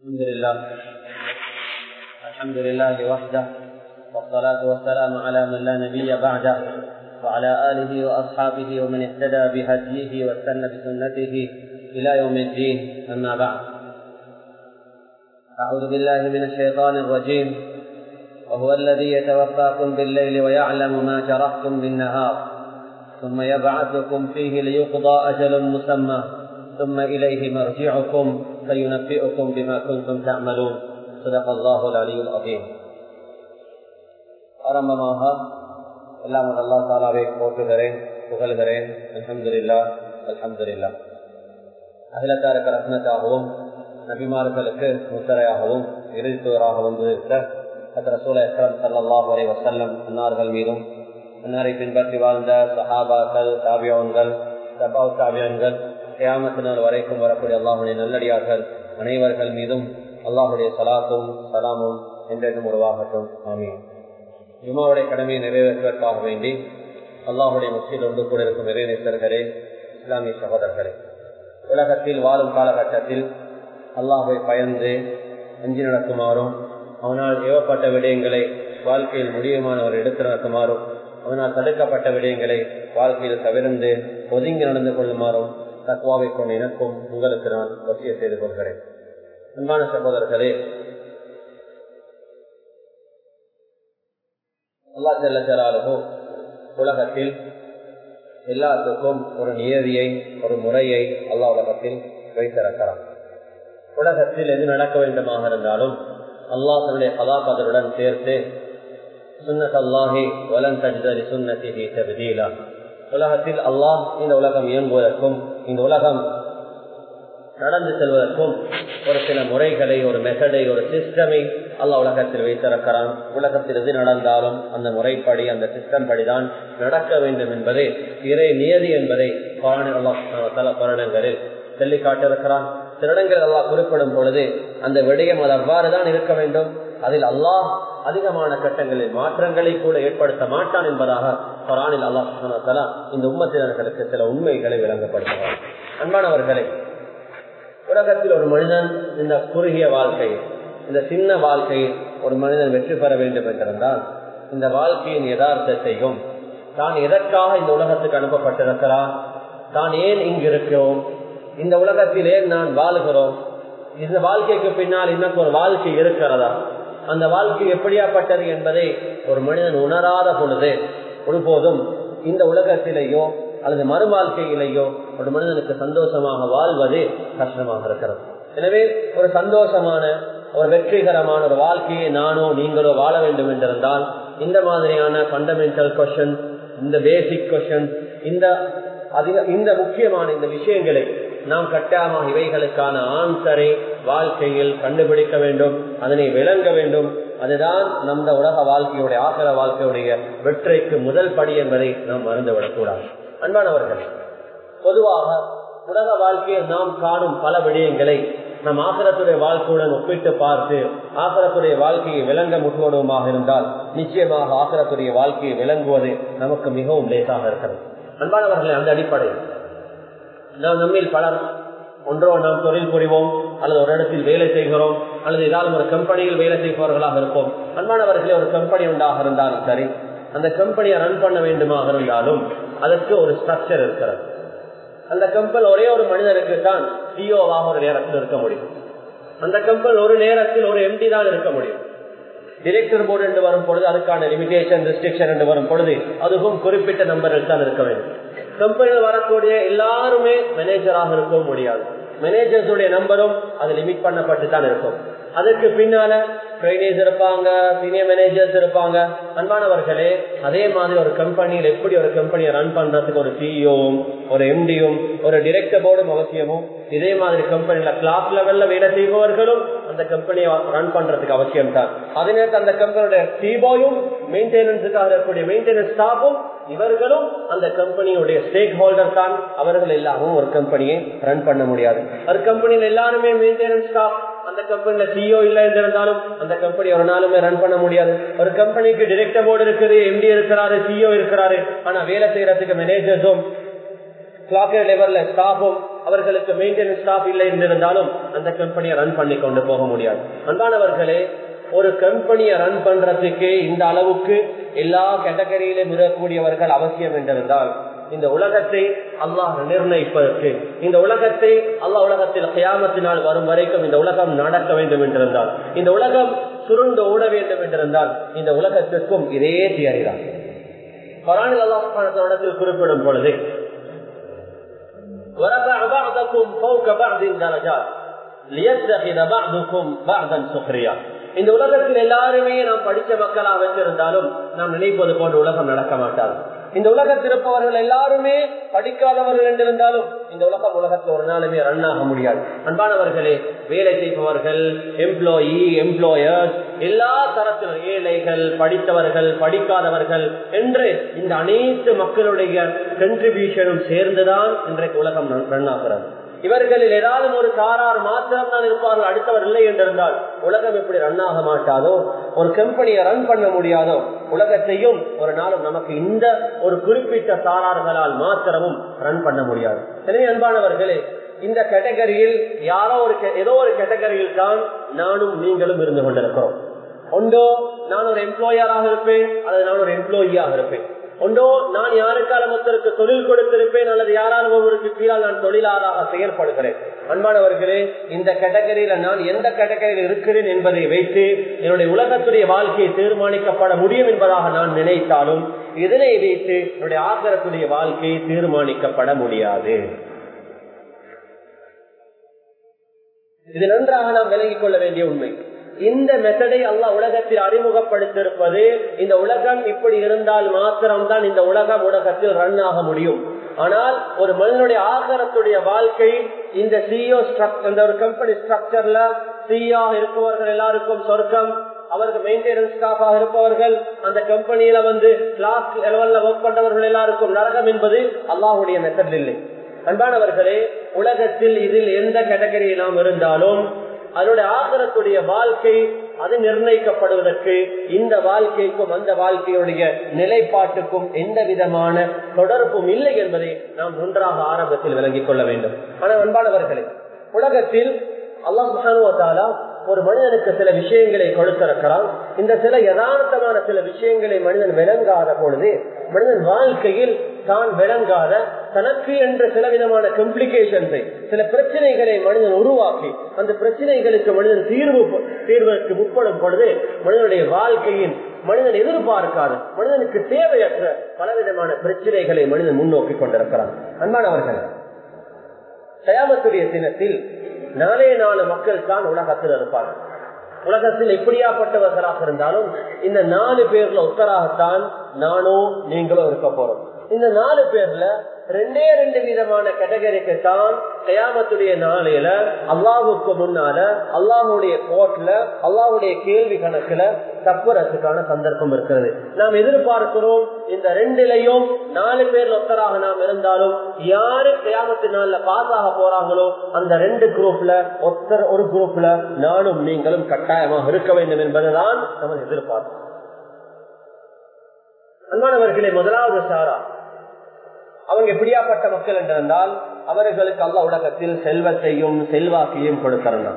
الحمد لله الحمد لله وحده والصلاة والسلام على من لا نبي بعده وعلى آله وأصحابه ومن اهتدى بهديه واستنى بسنته إلى يوم الدين أما بعد أعوذ بالله من الشيطان الرجيم وهو الذي يتوفاكم بالليل ويعلم ما جرحتم بالنهار ثم يبعثكم فيه ليقضى أجل مسمى ثم إليه مرجعكم فينبئكم بما كنتم تعملون صدق الله العلي العظيم ஆரம்பமாக எல்லாம் அல்லா தாலாவை போற்றுகிறேன் புகழ்கிறேன் அலமதுல்லா அலமதுல்லா அகிலத்தாருக்கு ரத்னத்தாகவும் நபிமார்களுக்கு முத்தரையாகவும் இறுதித்துவராக வந்திருக்க ரசூல அக்ரம் சல்லாஹ் வரை வசல்லம் அன்னார்கள் மீதும் அன்னாரை பின்பற்றி வாழ்ந்த சஹாபாக்கள் தாபியோன்கள் சபாவ் தாபியன்கள் கியாமத்தினர் வரைக்கும் வரக்கூடிய அல்லாஹுடைய நல்லடியார்கள் அனைவர்கள் மீதும் அல்லாஹுடைய சலாத்தும் சலாமும் என்றென்றும் உருவாகட்டும் ஆமீன் ஜுமாவுடைய கடமையை நிறைவேற்றுவதற்காக வேண்டி அல்லாஹுடைய முஸ்லில் ஒன்று கூட இருக்கும் இறைநேசர்களே இஸ்லாமிய சகோதரர்களே உலகத்தில் வாழும் காலகட்டத்தில் அல்லாஹை பயந்து அஞ்சு நடக்குமாறும் அவனால் ஏவப்பட்ட விடயங்களை வாழ்க்கையில் முடியுமானவர் எடுத்து நடக்குமாறும் அவனால் தடுக்கப்பட்ட விடயங்களை வாழ்க்கையில் தவிர்ந்து ஒதுங்கி நடந்து கொள்ளுமாறும் தக்குவாவை கொண்டு எனக்கும் உங்களுக்கு நான் வசிய செய்து கொள்கிறேன் அன்பான சகோதரர்களே அல்லா செல்ல செல்லாலுகோ உலகத்தில் எல்லாத்துக்கும் ஒரு நியதியை ஒரு முறையை அல்லா உலகத்தில் வைத்திருக்கிறான் உலகத்தில் எது நடக்க வேண்டுமாக இருந்தாலும் அல்லாஹ் தன்னுடைய கதாபதருடன் சேர்த்து சுன்னத் அல்லாஹி வலன் தஜ்தலி சுன்னத்தி தகுதியிலா உலகத்தில் அல்லாஹ் இந்த உலகம் இயங்குவதற்கும் இந்த உலகம் நடந்து செல்வதற்கும் ஒரு சில முறைகளை ஒரு மெத்தடை ஒரு சிஸ்டமை அல்ல உலகத்தில் வைத்திருக்கிறான் உலகத்தில் எது நடந்தாலும் அந்த முறைப்படி அந்த சிஸ்டம் படிதான் நடக்க வேண்டும் என்பதை இறை நியதி என்பதை பரணங்களில் சொல்லி காட்டிருக்கிறான் சில இடங்களில் அல்லாஹ் குறிப்பிடும் பொழுது அந்த விடயம் அது அவ்வாறுதான் இருக்க வேண்டும் அதில் அல்லாஹ் அதிகமான கட்டங்களில் மாற்றங்களை கூட ஏற்படுத்த மாட்டான் என்பதாக குரானில் அல்லாஹ் இந்த உம்மத்தினர்களுக்கு சில உண்மைகளை விளங்கப்படுத்துவார் அன்பானவர்களை உலகத்தில் ஒரு மனிதன் இந்த குறுகிய வாழ்க்கையில் இந்த சின்ன வாழ்க்கையில் ஒரு மனிதன் வெற்றி பெற வேண்டும் என்றிருந்தால் இந்த வாழ்க்கையின் யதார்த்தத்தையும் தான் எதற்காக இந்த உலகத்துக்கு அனுப்பப்பட்டிருக்கிறான் தான் ஏன் இங்கு இருக்கிறோம் இந்த உலகத்தில் ஏன் நான் வாழுகிறோம் இந்த வாழ்க்கைக்கு பின்னால் இன்னும் ஒரு வாழ்க்கை இருக்கிறதா அந்த வாழ்க்கை எப்படியாப்பட்டது என்பதை ஒரு மனிதன் உணராத பொழுது ஒருபோதும் இந்த உலகத்திலேயோ அல்லது மறு வாழ்க்கையிலேயோ ஒரு மனிதனுக்கு சந்தோஷமாக வாழ்வது கஷ்டமாக இருக்கிறது எனவே ஒரு சந்தோஷமான ஒரு வெற்றிகரமான ஒரு வாழ்க்கையை நானோ நீங்களோ வாழ வேண்டும் என்றிருந்தால் இந்த மாதிரியான பண்டமெண்டல் கொஸ்டின் இந்த பேசிக் கொஸ்டின் இந்த அதிக இந்த முக்கியமான இந்த விஷயங்களை நாம் கட்டாயமாக இவைகளுக்கான ஆன்சரை வாழ்க்கையில் கண்டுபிடிக்க வேண்டும் அதனை விளங்க வேண்டும் அதுதான் நம்ம உலக வாழ்க்கையுடைய ஆகர வாழ்க்கையுடைய வெற்றிக்கு முதல் படி என்பதை நாம் மறந்துவிடக்கூடாது அன்பானவர்களே பொதுவாக உலக வாழ்க்கையில் நாம் காணும் பல விடயங்களை நம் ஆகரத்துடைய வாழ்க்கையுடன் ஒப்பிட்டு பார்த்து ஆகரத்துடைய வாழ்க்கையை விளங்க முற்படுவமாக இருந்தால் நிச்சயமாக ஆகரத்துடைய வாழ்க்கையை விளங்குவது நமக்கு மிகவும் லேசாக இருக்கிறது அன்பானவர்களே அந்த அடிப்படையில் நாம் நம்மில் பலர் ஒன்றோ நாம் தொழில் புரிவோம் அல்லது ஒரு இடத்தில் வேலை செய்கிறோம் அல்லது ஏதாவது ஒரு கம்பெனியில் வேலை செய்பவர்களாக இருப்போம் அன்பானவர்களே ஒரு கம்பெனி உண்டாக இருந்தாலும் சரி அந்த கம்பெனியை ரன் பண்ண வேண்டுமாக இருந்தாலும் அதற்கு ஒரு ஸ்ட்ரக்சர் இருக்கிறது அந்த கம்பெனி ஒரே ஒரு மனிதனுக்கு தான் சிஓவாக ஒரு நேரத்தில் இருக்க முடியும் அந்த கம்பெனி ஒரு நேரத்தில் ஒரு எம்டி தான் இருக்க முடியும் டிரெக்டர் போர்டு என்று வரும் பொழுது அதுக்கான லிமிடேஷன் ரெஸ்ட்ரிக்ஷன் என்று வரும் பொழுது அதுவும் குறிப்பிட்ட நம்பரில் தான் இருக்க வேண்டும் கம்பெனியில் வரக்கூடிய எல்லாருமே மேனேஜராக இருக்கவும் முடியாது மேனேஜர்ஸுடைய நம்பரும் அது லிமிட் பண்ணப்பட்டு தான் இருக்கும் அதுக்கு பின்னால ட்ரைனேஜ் இருப்பாங்க சீனியர் மேனேஜர்ஸ் இருப்பாங்க அன்பானவர்களே அதே மாதிரி ஒரு கம்பெனியில் எப்படி ஒரு கம்பெனியை ரன் பண்றதுக்கு ஒரு சிஇஓவும் ஒரு எம்டியும் ஒரு டிரெக்டர் போர்டும் அவசியமும் இதே மாதிரி கம்பெனில கிளாஸ் லெவல்ல வேலை செய்பவர்களும் அந்த கம்பெனியை ரன் பண்றதுக்கு அவசியம் தான் அதே நேரத்தில் அந்த கம்பெனியோட சிஓயும் மெயின்டெனன்ஸுக்காக இருக்கக்கூடிய மெயின்டெனன்ஸ் ஸ்டாஃபும் இவர்களும் அந்த கம்பெனியுடைய ஸ்டேக் ஹோல்டர் தான் அவர்கள் எல்லாரும் ஒரு கம்பெனியை ரன் பண்ண முடியாது ஒரு கம்பெனியில் எல்லாருமே மெயின்டெனன்ஸ் ஸ்டாஃப் அந்த கம்பெனில சிஓ இல்ல இருந்தாலும் அந்த கம்பெனி ஒரு நாளுமே ரன் பண்ண முடியாது ஒரு கம்பெனிக்கு டிரெக்டர் போர்டு இருக்குது எம்டி இருக்கிறாரு சிஓ இருக்கிறாரு ஆனா வேலை செய்யறதுக்கு மேனேஜர்ஸும் கிளாக் லெவல்ல ஸ்டாஃபும் அவர்களுக்கு மெயின்டெனன்ஸ் ஸ்டாஃப் இல்லை என்றிருந்தாலும் அந்த கம்பெனியை ரன் பண்ணி கொண்டு போக முடியாது அன்பானவர்களே ஒரு கம்பெனியை ரன் பண்றதுக்கு இந்த அளவுக்கு எல்லா கேட்டகரியிலும் இருக்கக்கூடியவர்கள் அவசியம் என்றிருந்தால் இந்த உலகத்தை அல்லாஹ் நிர்ணயிப்பதற்கு இந்த உலகத்தை அல்லாஹ் உலகத்தில் கயாமத்தினால் வரும் வரைக்கும் இந்த உலகம் நடக்க வேண்டும் என்றிருந்தால் இந்த உலகம் சுருண்டு ஓட வேண்டும் என்றிருந்தால் இந்த உலகத்திற்கும் இதே தியறிதான் குரானில் அல்லாஹ் குறிப்பிடும் பொழுது ورفع بعضكم فوق بعض درجات ليتخذ بعضكم بعضا سخريا இந்த உலகத்தில் எல்லாருமே நாம் படிச்ச மக்களாக வச்சிருந்தாலும் நாம் நினைப்பது போன்ற உலகம் நடக்க மாட்டாது இந்த உலகத்தில் இருப்பவர்கள் எல்லாருமே படிக்காதவர்கள் என்றிருந்தாலும் இந்த உலகம் உலகத்தில் ஒரு நாளுமே ரன் ஆக முடியாது அன்பானவர்களே வேலை செய்பவர்கள் எம்ப்ளாயி எம்ப்ளாயர்ஸ் எல்லா தரத்திலும் ஏழைகள் படித்தவர்கள் படிக்காதவர்கள் என்று இந்த அனைத்து மக்களுடைய கண்ட்ரிபியூஷனும் சேர்ந்துதான் இன்றைக்கு உலகம் ரன் ஆகிறது இவர்களில் ஏதாவது ஒரு சாரார் மாத்திரம் தான் இருப்பார்கள் அடுத்தவர் இல்லை என்றிருந்தால் உலகம் எப்படி ரன் ஆக மாட்டாதோ ஒரு கம்பெனியை ரன் பண்ண முடியாதோ உலகத்தையும் ஒரு நாளும் நமக்கு இந்த ஒரு குறிப்பிட்ட சாரார்களால் மாத்திரமும் ரன் பண்ண முடியாது எனவே அன்பானவர்களே இந்த கேட்டகரியில் யாரோ ஒரு ஏதோ ஒரு கேட்டகரியில் தான் நானும் நீங்களும் இருந்து கொண்டிருக்கிறோம் ஒன்றோ நான் ஒரு எம்ப்ளாயராக இருப்பேன் அல்லது நான் ஒரு எம்ப்ளாயியாக இருப்பேன் ஒன்றோ நான் யாருக்காலும் ஒருத்தருக்கு தொழில் கொடுத்திருப்பேன் அல்லது யாராலும் ஒருவருக்கு கீழால் நான் தொழிலாளராக செயல்படுகிறேன் அன்பானவர்களே இந்த கேட்டகரியில நான் எந்த கேட்டகரியில் இருக்கிறேன் என்பதை வைத்து என்னுடைய உலகத்துடைய வாழ்க்கையை தீர்மானிக்கப்பட முடியும் என்பதாக நான் நினைத்தாலும் இதனை வைத்து என்னுடைய ஆகரத்துடைய வாழ்க்கையை தீர்மானிக்கப்பட முடியாது இது நன்றாக நாம் விலகிக் கொள்ள வேண்டிய உண்மை இந்த மெத்தடை அல்லா உலகத்தில் அறிமுகப்படுத்திருப்பது இந்த உலகம் இப்படி இருந்தால் மாத்திரம்தான் இந்த உலகம் உலகத்தில் ரன் ஆக முடியும் ஆனால் ஒரு மனிதனுடைய ஆகாரத்துடைய வாழ்க்கை இந்த சிஓ இந்த ஒரு கம்பெனி ஸ்ட்ரக்சர்ல சிஓ இருப்பவர்கள் எல்லாருக்கும் சொர்க்கம் அவருக்கு மெயின்டெனன்ஸ் ஸ்டாஃபாக இருப்பவர்கள் அந்த கம்பெனியில வந்து கிளாஸ் லெவல்ல ஒர்க் பண்றவர்கள் எல்லாருக்கும் நரகம் என்பது அல்லாஹுடைய மெத்தட் இல்லை அன்பானவர்களே உலகத்தில் இதில் எந்த கேட்டகரியில் நாம் இருந்தாலும் அதனுடைய ஆகரத்துடைய வாழ்க்கை அது நிர்ணயிக்கப்படுவதற்கு இந்த வாழ்க்கைக்கும் அந்த வாழ்க்கையுடைய நிலைப்பாட்டுக்கும் எந்த விதமான தொடர்பும் இல்லை என்பதை நாம் ஒன்றாக ஆரம்பத்தில் விளங்கிக் கொள்ள வேண்டும் ஆனால் அன்பானவர்களே உலகத்தில் அல்லாஹாலா ஒரு மனிதனுக்கு சில விஷயங்களை கொடுத்திருக்கிறான் இந்த சில யதார்த்தமான சில விஷயங்களை மனிதன் விளங்காத பொழுது மனிதன் வாழ்க்கையில் தான் விளங்காத தனக்கு என்ற சில விதமான கம்ப்ளிகேஷன்ஸை சில பிரச்சனைகளை மனிதன் உருவாக்கி அந்த பிரச்சனைகளுக்கு மனிதன் தீர்வு தீர்வுக்கு முற்படும் பொழுது மனிதனுடைய வாழ்க்கையின் மனிதன் எதிர்பார்க்காத மனிதனுக்கு தேவையற்ற பலவிதமான பிரச்சனைகளை மனிதன் முன்னோக்கி கொண்டிருக்கிறான் அன்பானவர்கள் தயாமத்துடைய தினத்தில் நாலே நாலு மக்கள் தான் உலகத்தில் இருப்பார்கள் உலகத்தில் எப்படியாப்பட்டவர்களாக இருந்தாலும் இந்த நாலு பேர்ல ஒத்தராகத்தான் நானும் நீங்களும் இருக்க போறோம் இந்த நாலு பேர்ல ரெண்டே ரெண்டு விதமான கேட்டகரிக்கு தான் கயாமத்துடைய நாளையில அல்லாஹுக்கு முன்னால அல்லாஹுடைய கோர்ட்ல அல்லாஹுடைய கேள்வி கணக்குல தப்புறதுக்கான சந்தர்ப்பம் இருக்கிறது நாம் எதிர்பார்க்கிறோம் இந்த ரெண்டிலையும் நாலு பேர்ல ஒத்தராக நாம் இருந்தாலும் யாரு கயாமத்து நாள்ல பாஸ் ஆக போறாங்களோ அந்த ரெண்டு குரூப்ல ஒத்தர் ஒரு குரூப்ல நானும் நீங்களும் கட்டாயமாக இருக்க வேண்டும் என்பதுதான் நம்ம எதிர்பார்க்கிறோம் அன்பானவர்களே முதலாவது சாரா அவங்க எப்படியாப்பட்ட மக்கள் என்றிருந்தால் அவர்களுக்கு அல்ல உலகத்தில் செல்வத்தையும் செல்வாக்கையும் கொடுத்திருந்தான்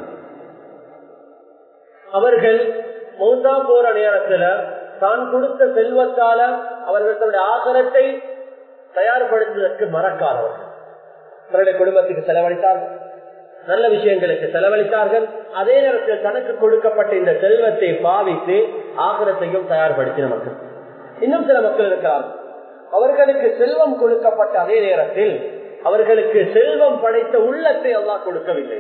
அவர்கள் மௌசா போற நேரத்துல தான் கொடுத்த செல்வத்தால அவர்கள் தன்னுடைய ஆகரத்தை தயார்படுத்துவதற்கு மறக்காதவர்கள் தன்னுடைய குடும்பத்துக்கு செலவழித்தார்கள் நல்ல விஷயங்களுக்கு செலவழித்தார்கள் அதே நேரத்தில் தனக்கு கொடுக்கப்பட்ட இந்த செல்வத்தை பாவித்து ஆகரத்தையும் தயார்படுத்தின மக்கள் இன்னும் சில மக்கள் இருக்கிறார்கள் அவர்களுக்கு செல்வம் கொடுக்கப்பட்ட அதே நேரத்தில் அவர்களுக்கு செல்வம் படைத்த உள்ளத்தை எல்லாம் கொடுக்கவில்லை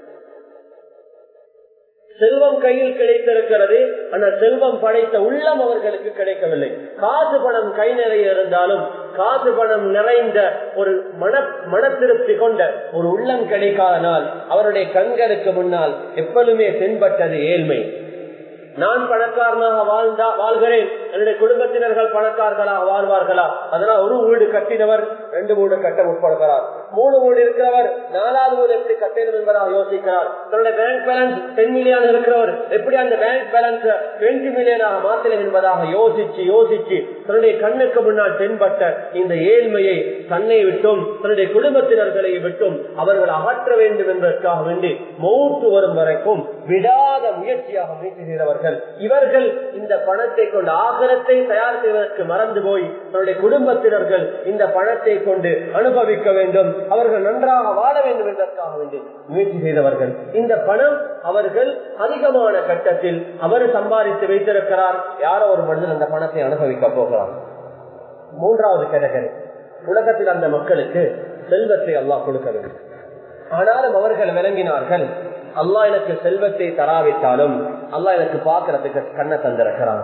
செல்வம் கையில் கிடைத்திருக்கிறது ஆனால் செல்வம் படைத்த உள்ளம் அவர்களுக்கு கிடைக்கவில்லை காசு பணம் கை நிறைய இருந்தாலும் காசு பணம் நிறைந்த ஒரு மன மன திருப்தி கொண்ட ஒரு உள்ளம் கிடைக்காதனால் அவருடைய கண்களுக்கு முன்னால் எப்பொழுதுமே தென்பட்டது ஏழ்மை நான் பணக்காரனாக வாழ்ந்தா வாழ்கிறேன் என்னுடைய குடும்பத்தினர்கள் பணக்காரர்களாக வாழ்வார்களா அதனால் ஒரு வீடு கட்டினவர் ரெண்டு வீடு கட்ட முற்படுகிறார் மூணு கோடி இருக்கிறவர் நாலாவது கோடி எப்படி கட்டணும் என்பதாக யோசிக்கிறார் தன்னுடைய பேங்க் பேலன்ஸ் டென் மில்லியன் இருக்கிறவர் எப்படி அந்த பேங்க் பேலன்ஸ் டுவெண்ட்டி மில்லியனாக மாற்றணும் என்பதாக யோசிச்சு யோசிச்சு தன்னுடைய கண்ணுக்கு முன்னால் தென்பட்ட இந்த ஏழ்மையை தன்னை விட்டும் தன்னுடைய குடும்பத்தினர்களை விட்டும் அவர்கள் அகற்ற வேண்டும் என்பதற்காக வேண்டி மௌத்து வரும் வரைக்கும் விடாத முயற்சியாக முயற்சி செய்தவர்கள் இவர்கள் இந்த பணத்தை கொண்டு ஆகரத்தை தயார் செய்வதற்கு மறந்து போய் தன்னுடைய குடும்பத்தினர்கள் இந்த பணத்தை கொண்டு அனுபவிக்க வேண்டும் அவர்கள் நன்றாக வாழ வேண்டும் என்பதற்காக வேண்டி முயற்சி செய்தவர்கள் இந்த பணம் அவர்கள் அதிகமான கட்டத்தில் அவர் சம்பாதித்து வைத்திருக்கிறார் யாரோ ஒரு மனிதன் அந்த பணத்தை அனுபவிக்க போகிறார் மூன்றாவது கேட்டகரி உலகத்தில் அந்த மக்களுக்கு செல்வத்தை அல்லாஹ் கொடுக்க வேண்டும் ஆனாலும் அவர்கள் விளங்கினார்கள் அல்லாஹ் எனக்கு செல்வத்தை தராவிட்டாலும் அல்லாஹ் எனக்கு பார்க்கறதுக்கு கண்ணை தந்திருக்கிறான்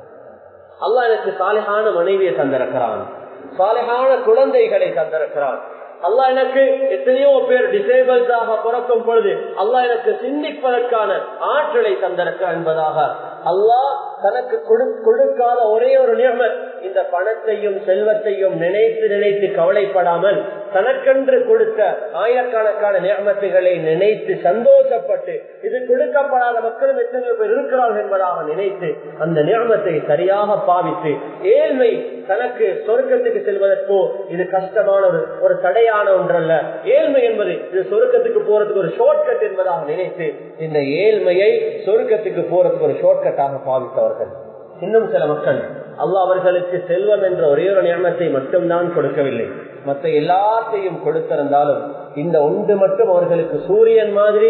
அல்லாஹ் எனக்கு சாலையான மனைவியை தந்திருக்கிறான் சாலையான குழந்தைகளை தந்திருக்கிறான் அல்லாஹ் எனக்கு எத்தனையோ பேர் டிசேபிள்ஸாக பிறக்கும் பொழுது அல்லாஹ் எனக்கு சிந்திப்பதற்கான ஆற்றலை தந்திருக்கிறான் என்பதாக அல்லாஹ் தனக்கு கொடுக்காத ஒரே ஒரு நியமர் இந்த பணத்தையும் செல்வத்தையும் நினைத்து நினைத்து கவலைப்படாமல் தனக்கென்று கொடுத்த ஆயிரக்கணக்கான நியமத்துகளை நினைத்து சந்தோஷப்பட்டு இது கொடுக்கப்படாத மக்களும் எத்தனை பேர் இருக்கிறார்கள் என்பதாக நினைத்து அந்த நியமத்தை சரியாக பாவித்து ஏழ்மை தனக்கு சொர்க்கத்துக்கு செல்வதற்கோ இது கஷ்டமான ஒரு ஒரு தடையான ஒன்றல்ல ஏழ்மை என்பது இது சொர்க்கத்துக்கு போறதுக்கு ஒரு ஷார்ட்கட் என்பதாக நினைத்து இந்த ஏழ்மையை சொர்க்கத்துக்கு போறதுக்கு ஒரு ஷார்ட்கட்டாக பாவித்தவர்கள் இன்னும் சில மக்கள் அல்லா அவர்களுக்கு செல்வம் என்ற ஒரே ஒரு நியமத்தை மட்டும்தான் கொடுக்கவில்லை மற்ற எல்லாத்தையும் கொடுத்திருந்தாலும் இந்த ஒன்று மட்டும் அவர்களுக்கு சூரியன் மாதிரி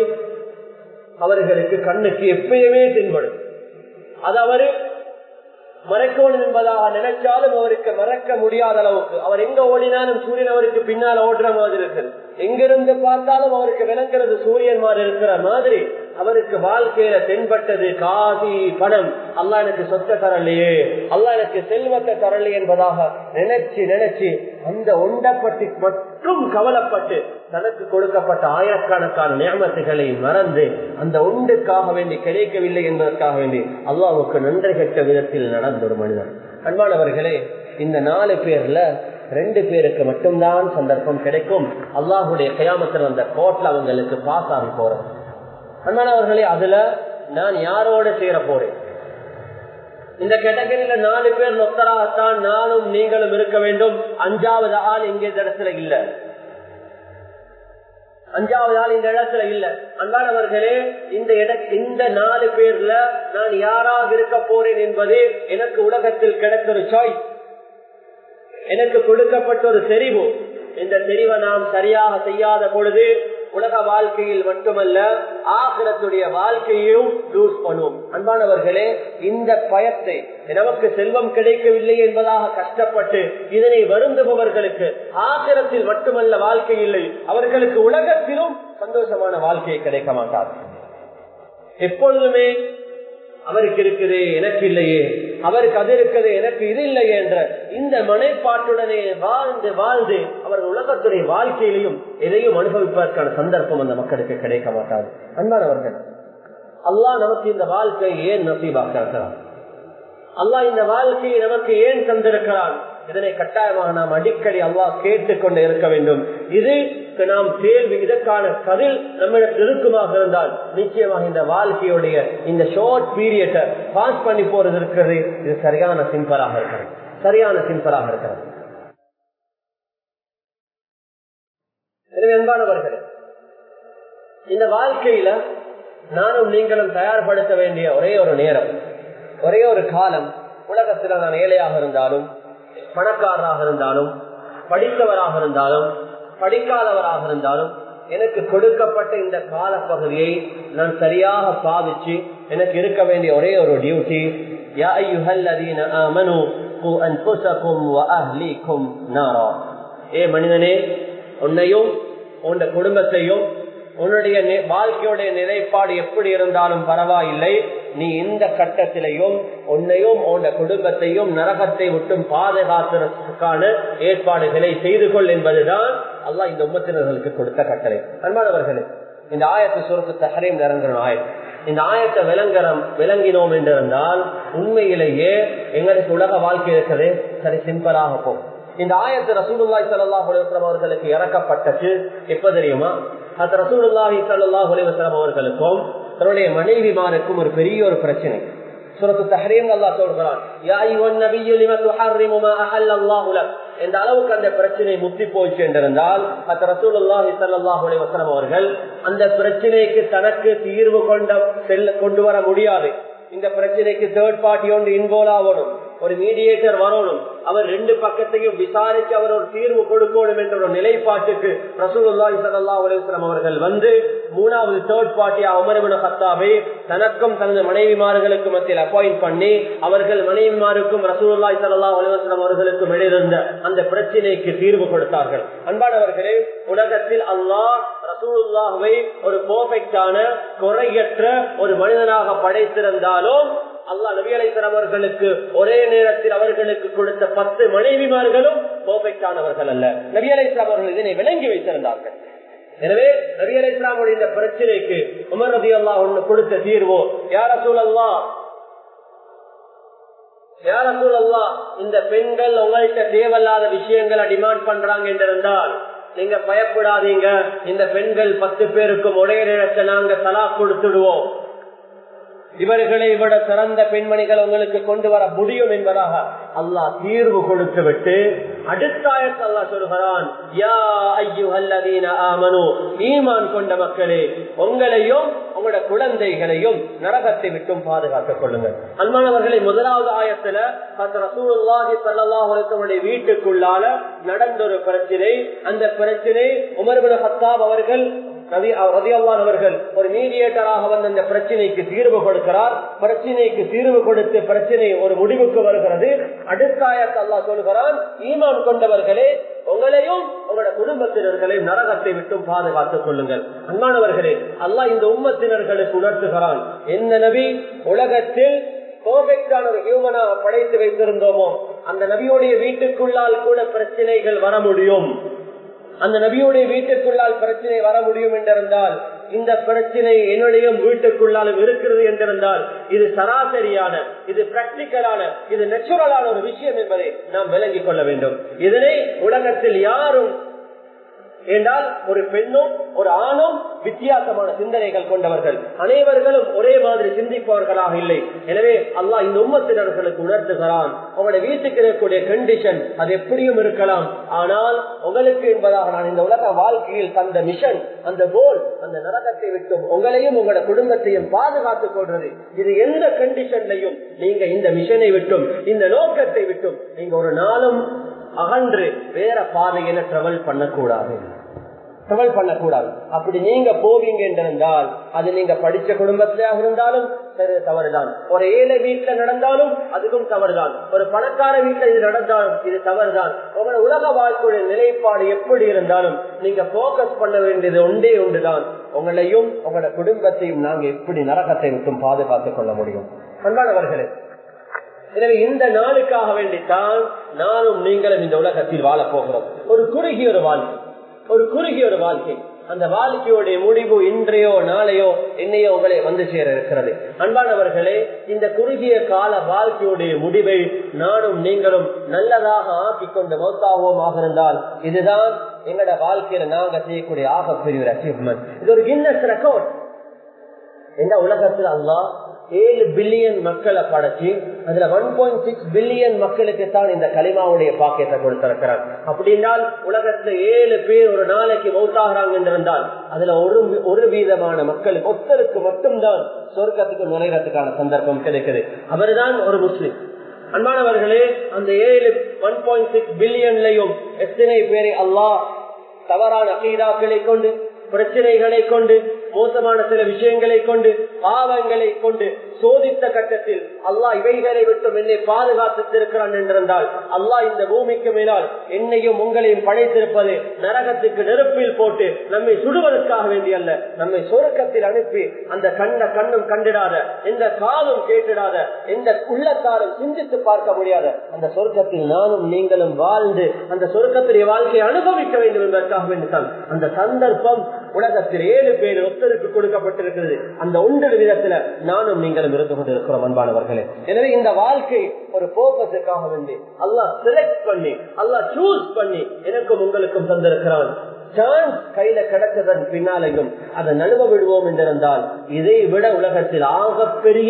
அவர்களுக்கு கண்ணுக்கு எப்பயுமே தென்படும் அது அவரு மறைக்கணும் என்பதாக நினைச்சாலும் அவருக்கு மறக்க முடியாத அளவுக்கு அவர் எங்க ஓடினாலும் சூரியன் அவருக்கு பின்னால் ஓடுற மாதிரி இருக்குது எங்கிருந்து பார்த்தாலும் அவருக்கு விளங்குறது சூரியன் மாதிரி இருக்கிற மாதிரி அவருக்கு வாழ்க்கையில தென்பட்டது காசி பணம் அல்லா எனக்கு சொத்த தரலையே அல்லா எனக்கு செல்வத்தை தரலையே என்பதாக நினைச்சு நினைச்சு அந்த ஒண்டப்பட்டு மட்டும் கவலைப்பட்டு தனக்கு கொடுக்கப்பட்ட ஆயிரக்கணக்கான நியமத்துகளை மறந்து அந்த ஒன்றுக்காக வேண்டி கிடைக்கவில்லை என்பதற்காக வேண்டி அல்லாவுக்கு நன்றி கெட்ட விதத்தில் நடந்த ஒரு மனிதன் அன்பானவர்களே இந்த நாலு பேர்ல ரெண்டு பேருக்கு மட்டும்தான் சந்தர்ப்பம் கிடைக்கும் அல்லாஹுடைய கயாமத்தில் வந்த கோட்ல அவங்களுக்கு பாஸ் ஆகி போறது அன்பானவர்களே அதுல நான் யாரோட சேர போறேன் இந்த கேட்டகரியில நாலு பேர் நொத்தராகத்தான் நானும் நீங்களும் இருக்க வேண்டும் அஞ்சாவது ஆள் இங்கே இடத்துல இல்ல அஞ்சாவது ஆள் இந்த இடத்துல இல்ல அன்பானவர்களே இந்த இட இந்த நாலு பேர்ல நான் யாராக இருக்க போறேன் என்பது எனக்கு உலகத்தில் கிடைத்த ஒரு சாய்ஸ் எனக்கு கொடுக்கப்பட்ட ஒரு தெரிவு இந்த தெரிவை நாம் சரியாக செய்யாத பொழுது உலக வாழ்க்கையில் மட்டுமல்ல ஆகிரத்துடைய வாழ்க்கையும் லூஸ் பண்ணுவோம் அன்பானவர்களே இந்த பயத்தை நமக்கு செல்வம் கிடைக்கவில்லை என்பதாக கஷ்டப்பட்டு இதனை வருந்துபவர்களுக்கு ஆகிரத்தில் மட்டுமல்ல வாழ்க்கை இல்லை அவர்களுக்கு உலகத்திலும் சந்தோஷமான வாழ்க்கை கிடைக்க மாட்டார் எப்பொழுதுமே அவருக்கு இருக்குது எனக்கு இல்லையே அவருக்கு அது இருக்குது எனக்கு இது இல்லையே என்ற இந்த மனைப்பாட்டுடனே வாழ்ந்து வாழ்ந்து அவர் உலகத்துடைய வாழ்க்கையிலையும் எதையும் அனுபவிப்பதற்கான சந்தர்ப்பம் அந்த மக்களுக்கு கிடைக்க மாட்டாது அன்பானவர்கள் அல்லாஹ் நமக்கு இந்த வாழ்க்கை ஏன் நசீபாக்கிறான் அல்லாஹ் இந்த வாழ்க்கையை நமக்கு ஏன் தந்திருக்கிறான் இதனை கட்டாயமாக நாம் அடிக்கடி அல்லாஹ் கேட்டுக்கொண்டு இருக்க வேண்டும் இதுக்கு நாம் கேள்வி இதற்கான பதில் நம்மிடத்தில் இருக்குமாக இருந்தால் நிச்சயமாக இந்த வாழ்க்கையுடைய இந்த ஷார்ட் பீரியட்டை பாஸ் பண்ணி போறது இருக்கிறது இது சரியான சிம்பராக இருக்கிறது சரியான சிம்பராக இருக்கிறது எனவே அன்பானவர்களே இந்த வாழ்க்கையில நானும் நீங்களும் தயார்படுத்த வேண்டிய ஒரே ஒரு நேரம் ஒரே ஒரு காலம் உலகத்தில் நான் ஏழையாக இருந்தாலும் பணக்காரராக இருந்தாலும் படித்தவராக இருந்தாலும் படிக்காதவராக இருந்தாலும் எனக்கு கொடுக்கப்பட்ட இந்த காலப்பகுதியை நான் சரியாக பாவிச்சு எனக்கு இருக்க வேண்டிய ஒரே ஒரு டியூட்டி ஏ மனிதனே உன்னையும் உன் குடும்பத்தையும் உன்னுடைய வாழ்க்கையுடைய நிலைப்பாடு எப்படி இருந்தாலும் பரவாயில்லை நீ இந்த கட்டத்திலையும் உன்னையும் உன் குடும்பத்தையும் நரகத்தை விட்டும் பாதுகாத்துறதுக்கான ஏற்பாடுகளை செய்து கொள் என்பதுதான் அல்லாஹ் இந்த உம்மத்தினர்களுக்கு கொடுத்த கட்டளை அன்பானவர்களே இந்த ஆயத்து சுருக்கு தஹரீம் இறங்குற ஆயத்து இந்த ஆயத்தை விளங்குறோம் விளங்கினோம் என்றிருந்தால் உண்மையிலேயே எங்களுக்கு உலக வாழ்க்கை இருக்கிறது சரி சிம்பிளாக போகும் இந்த ஆயத்து ரசூலுல்லாய் சல்லாஹ் அலுவலம் அவர்களுக்கு இறக்கப்பட்டது எப்ப தெரியுமா அது ரசூலுல்லாஹி சல்லாஹ் அலுவலம் அவர்களுக்கும் தன்னுடைய மனைவிமாருக்கும் ஒரு பெரிய ஒரு பிரச்சனை சுரத்து தஹரீம் அல்லா சொல்கிறான் யா ஐயுவன் நபியு லிம துஹர்ரிமு மா அஹல்லல்லாஹு லக் இந்த அளவுக்கு அந்த பிரச்சனை முத்தி போச்சு என்றிருந்தால் அத்த ரசூலுல்லாஹி ஸல்லல்லாஹு அலைஹி வஸல்லம் அவர்கள் அந்த பிரச்சனைக்கு தனக்கு தீர்வு கொண்ட செல்ல கொண்டு வர முடியாது இந்த பிரச்சனைக்கு தேர்ட் பார்ட்டி ஒன்று இன்வால்வ் ஆகணும் ஒரு மீடியேட்டர் வரணும் அவர் ரெண்டு பக்கத்தையும் விசாரிச்சு அவர் ஒரு தீர்வு கொடுக்கணும் என்ற ஒரு நிலைப்பாட்டுக்கு ரசூலுல்லாஹி ஸல்லல்லாஹு அலைஹி வஸல்லம் அவர்கள் வந்து மூணாவது தேர்ட் பார்ட்டியா உமரபின் ஹத்தாவை தனக்கும் தனது மனைவிமார்களுக்கு மத்தியில் அப்பாயிண்ட் பண்ணி அவர்கள் மனைவிமாருக்கும் ரசூலுல்லாஹி ஸல்லல்லாஹு அலைஹி வஸல்லம் அவர்களுக்கும் இடையிருந்த அந்த பிரச்சனைக்கு தீர்வு கொடுத்தார்கள் அன்பானவர்களே உலகத்தில் அல்லாஹ் ரசூலுல்லாஹுவை ஒரு பெர்ஃபெக்டான குறையற்ற ஒரு மனிதனாக படைத்திருந்தாலும் அல்லா நபி அலைசர் அவர்களுக்கு ஒரே நேரத்தில் அவர்களுக்கு கொடுத்த பத்து மனைவிமார்களும் பெர்ஃபெக்டானவர்கள் அல்ல நபி அலைசர் அவர்கள் இதனை விளங்கி வைத்திருந்தார்கள் எனவே நபி அலை இஸ்லாமுடைய இந்த பிரச்சனைக்கு உமர் ரதி அல்லா ஒண்ணு கொடுத்த தீர்வோ யார சூழல்லா யார சூழல்லா இந்த பெண்கள் உங்கள்கிட்ட தேவையில்லாத விஷயங்களை டிமாண்ட் பண்றாங்க என்றிருந்தால் நீங்க பயப்படாதீங்க இந்த பெண்கள் பத்து பேருக்கும் ஒரே நேரத்தை நாங்க தலா கொடுத்துடுவோம் இவர்களை விட சிறந்த பெண்மணிகள் உங்களுக்கு கொண்டு வர முடியும் என்பதாக அல்லாஹ் தீர்வு கொடுத்து விட்டு அடுத்த ஆயத்து அல்லாஹ் சொல்கிறான் யா ஐயுஹல்லதீன ஆமனு ஈமான் கொண்ட மக்களே உங்களையும் உங்களோட குழந்தைகளையும் நரகத்தை விட்டும் பாதுகாத்துக் கொள்ளுங்கள் அன்பானவர்களை முதலாவது ஆயத்துல ரசூலுல்லாஹி ஸல்லல்லாஹு அலைஹி வஸல்லம் வீட்டுக்குள்ளால நடந்த ஒரு பிரச்சனை அந்த பிரச்சனை உமர் இப்னு ஹத்தாப் அவர்கள் அவர்கள் ஒரு மீடியேட்டராக வந்து அந்த பிரச்சனைக்கு தீர்வு கொடுக்கிறார் பிரச்சனைக்கு தீர்வு கொடுத்து பிரச்சனை ஒரு முடிவுக்கு வருகிறது அடுத்தாயத்து அல்லா சொல்கிறான் ஈமான் கொண்டவர்களே உங்களையும் உங்களோட குடும்பத்தினர்களையும் நரகத்தை விட்டும் பாதுகாத்துக் கொள்ளுங்கள் அன்பானவர்களே அல்லாஹ் இந்த உம்மத்தினர்களுக்கு உணர்த்துகிறான் எந்த நபி உலகத்தில் பர்ஃபெக்டான ஒரு ஹியூமனா படைத்து வைத்திருந்தோமோ அந்த நபியுடைய வீட்டுக்குள்ளால் கூட பிரச்சனைகள் வர முடியும் அந்த நபியுடைய வீட்டுக்குள்ளால் பிரச்சனை வர முடியும் என்றிருந்தால் இந்த பிரச்சனை என்னுடைய வீட்டுக்குள்ளாலும் இருக்கிறது என்றிருந்தால் இது சராசரியான இது பிராக்டிக்கலான இது நேச்சுரலான ஒரு விஷயம் என்பதை நாம் விளங்கிக் கொள்ள வேண்டும் இதனை உலகத்தில் யாரும் என்றால் ஒரு பெண்ணும் ஒரு ஆணும் வித்தியாசமான சிந்தனைகள் கொண்டவர்கள் அனைவர்களும் ஒரே மாதிரி சிந்திப்பவர்களாக இல்லை எனவே அல்லாஹ் இந்த உம்மத்தினர்களுக்கு உணர்த்துகிறான் உங்களுடைய வீட்டுக்கு இருக்கக்கூடிய கண்டிஷன் அது எப்படியும் இருக்கலாம் ஆனால் உங்களுக்கு என்பதாக நான் இந்த உலக வாழ்க்கையில் தந்த மிஷன் அந்த கோல் அந்த நரகத்தை விட்டும் உங்களையும் உங்களோட குடும்பத்தையும் பாதுகாத்துக் கொள்றது இது எந்த கண்டிஷன்லையும் நீங்க இந்த மிஷனை விட்டும் இந்த நோக்கத்தை விட்டும் நீங்க ஒரு நாளும் அகன்று வேற பாதையில டிராவல் பண்ணக்கூடாது டிராவல் பண்ணக்கூடாது அப்படி நீங்க போவீங்க என்றிருந்தால் அது நீங்க படிச்ச குடும்பத்திலாக இருந்தாலும் சரி தவறுதான் ஒரு ஏழை வீட்டுல நடந்தாலும் அதுக்கும் தவறுதான் ஒரு பணக்கார வீட்டுல இது நடந்தாலும் இது தவறுதான் உங்களோட உலக வாழ்க்கையுடைய நிலைப்பாடு எப்படி இருந்தாலும் நீங்க போக்கஸ் பண்ண வேண்டியது ஒன்றே ஒன்றுதான் உங்களையும் உங்களோட குடும்பத்தையும் நாங்க எப்படி நரகத்தை விட்டும் பாதுகாத்துக் கொள்ள முடியும் அன்பானவர்களே எனவே இந்த நாளுக்காக வேண்டித்தான் நானும் நீங்களும் இந்த உலகத்தில் வாழ போகிறோம் ஒரு குறுகிய ஒரு வாழ்க்கை ஒரு குறுகிய ஒரு வாழ்க்கை அந்த வாழ்க்கையுடைய முடிவு இன்றையோ நாளையோ என்னையோ உங்களை வந்து சேர இருக்கிறது அன்பானவர்களே இந்த குறுகிய கால வாழ்க்கையுடைய முடிவை நானும் நீங்களும் நல்லதாக ஆக்கி கொண்டு மௌத்தாவோமாக இருந்தால் இதுதான் எங்களோட வாழ்க்கையில நாங்க செய்யக்கூடிய ஆகப்பெரிய ஒரு அச்சீவ்மெண்ட் இது ஒரு கின்னஸ் ரெக்கார்ட் எந்த உலகத்தில் அல்லா ஏழு பில்லியன் மக்களை படைச்சு அதுல ஒன் பாயிண்ட் சிக்ஸ் பில்லியன் மக்களுக்கு தான் இந்த களிமாவுடைய பாக்கியத்தை கொடுத்திருக்கிறார் அப்படின்னால் உலகத்துல ஏழு பேர் ஒரு நாளைக்கு மௌத்தாகிறாங்க என்றிருந்தால் அதுல ஒரு ஒரு வீதமான மக்களுக்கு ஒத்தருக்கு மட்டும்தான் சொர்க்கத்துக்கு நுழைறதுக்கான சந்தர்ப்பம் கிடைக்குது அவர்தான் ஒரு முஸ்லிம் அன்பானவர்களே அந்த ஏழு ஒன் பாயிண்ட் சிக்ஸ் பில்லியன்லையும் எத்தனை பேரை அல்லாஹ் தவறான அகீதாக்களை கொண்டு பிரச்சனைகளை கொண்டு மோசமான சில விஷயங்களை கொண்டு பாவங்களை கொண்டு சோதித்த கட்டத்தில் அல்லாஹ் இவைகளை விட்டும் என்னை பாதுகாத்திருக்கிறான் என்றிருந்தால் அல்லாஹ் இந்த பூமிக்கு மேலால் என்னையும் உங்களையும் படைத்திருப்பது நரகத்துக்கு நெருப்பில் போட்டு நம்மை சுடுவதற்காக வேண்டிய அல்ல நம்மை சொருக்கத்தில் அனுப்பி அந்த கண்ட கண்ணும் கண்டிடாத எந்த காலும் கேட்டிடாத எந்த உள்ளத்தாலும் சிந்தித்து பார்க்க முடியாத அந்த சொர்க்கத்தில் நானும் நீங்களும் வாழ்ந்து அந்த சொர்க்கத்துடைய வாழ்க்கையை அனுபவிக்க வேண்டும் என்பதற்காக வேண்டித்தான் அந்த சந்தர்ப்பம் உலகத்தில் ஏழு பேர் ஒத்த ஒருத்தருக்கு கொடுக்கப்பட்டிருக்கிறது அந்த ஒன்றரை விதத்துல நானும் நீங்களும் இருந்து கொண்டிருக்கிறோம் அன்பானவர்களே எனவே இந்த வாழ்க்கை ஒரு போக்கஸுக்காக வேண்டி அல்லாஹ் செலக்ட் பண்ணி அல்லாஹ் சூஸ் பண்ணி எனக்கும் உங்களுக்கும் தந்திருக்கிறான் சான்ஸ் கையில கிடைச்சதன் பின்னாலையும் அதை நழுவ விடுவோம் என்றிருந்தால் இதை விட உலகத்தில் ஆகப்பெரிய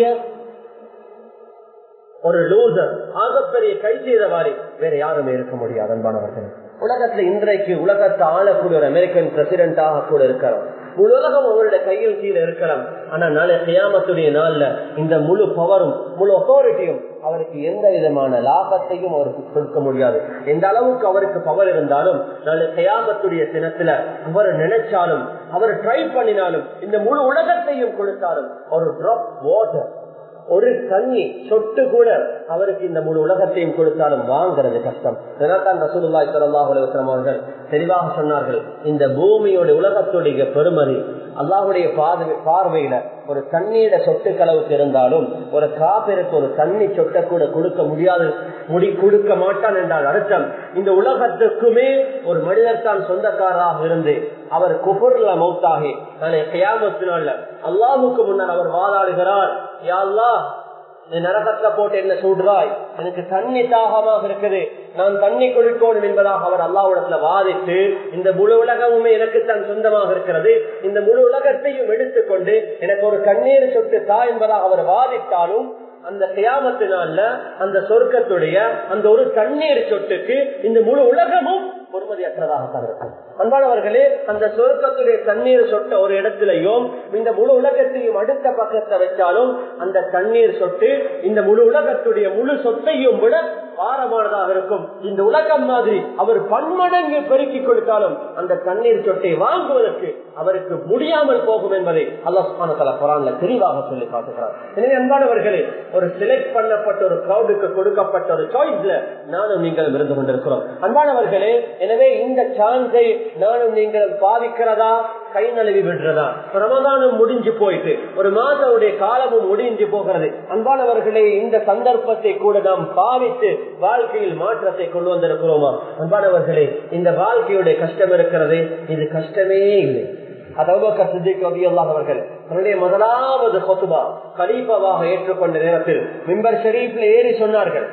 ஒரு லூசர் ஆகப்பெரிய கை செய்தவாறு வேற யாருமே இருக்க முடியாது அன்பானவர்கள் உலகத்துல இன்றைக்கு உலகத்தை ஆளக்கூடிய ஒரு அமெரிக்கன் பிரசிடென்டாக கூட இருக்கிறோம் உலகம் அவருடைய கையில் கீழே இருக்கலாம் ஆனா நாளை கியாமத்துடைய நாள்ல இந்த முழு பவரும் முழு அத்தாரிட்டியும் அவருக்கு எந்த விதமான லாபத்தையும் அவருக்கு கொடுக்க முடியாது எந்த அளவுக்கு அவருக்கு பவர் இருந்தாலும் நாளை கயாமத்துடைய தினத்துல அவர் நினைச்சாலும் அவர் ட்ரை பண்ணினாலும் இந்த முழு உலகத்தையும் கொடுத்தாலும் ஒரு டிராப் வாட்டர் ஒரு தண்ணி சொட்டு கூட அவருக்கு இந்த முழு உலகத்தையும் கொடுத்தாலும் வாங்குறது கஷ்டம் இதனால்தான் ரசூலுல்லாய் சல்லாஹ் அலுவலம் அவர்கள் தெளிவாக சொன்னார்கள் இந்த பூமியோட உலகத்துடைய பெருமதி அல்லாஹுடைய பார்வையில ஒரு தண்ணீர சொட்டு களவுக்கு இருந்தாலும் ஒரு காப்பிற்கு ஒரு தண்ணி சொட்ட கூட கொடுக்க முடியாது முடி கொடுக்க மாட்டான் என்றால் அர்த்தம் இந்த உலகத்துக்குமே ஒரு மனிதர் தான் சொந்தக்காரராக இருந்து அவர் குபுர்ல மௌத்தாகி நாளை கையாமத்தினால அல்லாஹுக்கு முன்னர் அவர் வாதாடுகிறார் யாழ்லா நீ நரகத்துல போட்டு என்ன சொல்றாய் எனக்கு தண்ணி தாகமாக இருக்குது நான் தண்ணி குடிக்கணும் என்பதாக அவர் அல்லாவிடத்துல வாதிட்டு இந்த முழு உலகமுமே எனக்கு தான் சொந்தமாக இருக்கிறது இந்த முழு உலகத்தையும் எடுத்துக்கொண்டு எனக்கு ஒரு கண்ணீர் சொட்டு தா என்பதாக அவர் வாதிட்டாலும் அந்த கியாமத்தினால அந்த சொர்க்கத்துடைய அந்த ஒரு தண்ணீர் சொட்டுக்கு இந்த முழு உலகமும் பொறுமதியற்றதாகத்தான் இருக்கும் அன்பானவர்களே அந்த சொர்க்கத்துடைய தண்ணீர் சொட்ட ஒரு இடத்திலையும் இந்த முழு உலகத்தையும் அடுத்த பக்கத்தை வச்சாலும் அந்த தண்ணீர் சொட்டு இந்த முழு உலகத்துடைய முழு சொத்தையும் விட பாரமானதாக இருக்கும் இந்த உலகம் மாதிரி அவர் பன்மடங்கு பெருக்கிக் கொடுத்தாலும் அந்த தண்ணீர் சொட்டை வாங்குவதற்கு அவருக்கு முடியாமல் போகும் என்பதை அல்லாஹால குரான்ல தெளிவாக சொல்லி காட்டுகிறார் எனவே அன்பானவர்களே ஒரு செலக்ட் பண்ணப்பட்ட ஒரு கிரௌடுக்கு கொடுக்கப்பட்ட ஒரு சாய்ஸ்ல நானும் நீங்கள் இருந்து கொண்டிருக்கிறோம் அன்பானவர்களே எனவே இந்த சான்ஸை நானும் நீங்கள் பாதிக்கிறதா கை நழுவி விடுறதா ரமதானம் முடிஞ்சு போயிட்டு ஒரு மாதவுடைய காலமும் முடிஞ்சு போகிறது அன்பானவர்களே இந்த சந்தர்ப்பத்தை கூட நாம் பாவித்து வாழ்க்கையில் மாற்றத்தை கொண்டு வந்திருக்கிறோமா அன்பானவர்களே இந்த வாழ்க்கையுடைய கஷ்டம் இருக்கிறது இது கஷ்டமே இல்லை அவர்கள் தன்னுடைய முதலாவது கொத்துபா கலீபாவாக ஏற்றுக்கொண்ட நேரத்தில் மிம்பர் ஷரீப்ல ஏறி சொன்னார்கள்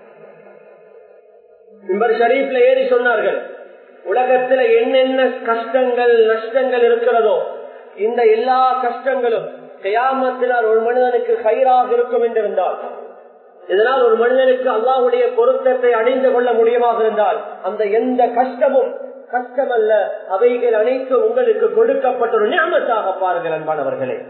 மிம்பர் ஷரீப்ல ஏறி சொன்னார்கள் உலகத்துல என்னென்ன கஷ்டங்கள் நஷ்டங்கள் இருக்கிறதோ இந்த எல்லா கஷ்டங்களும் கயாமத்தினால் ஒரு மனிதனுக்கு கயிறாக இருக்கும் என்றிருந்தால் இதனால் ஒரு மனிதனுக்கு அல்லாஹுடைய பொருத்தத்தை அடைந்து கொள்ள முடியுமாக இருந்தால் அந்த எந்த கஷ்டமும் கஷ்டம் அல்ல அவைகள் அனைத்தும் உங்களுக்கு கொடுக்கப்பட்ட ஒரு ஞாபகத்தாக பாருங்கள் அன்பானவர்களே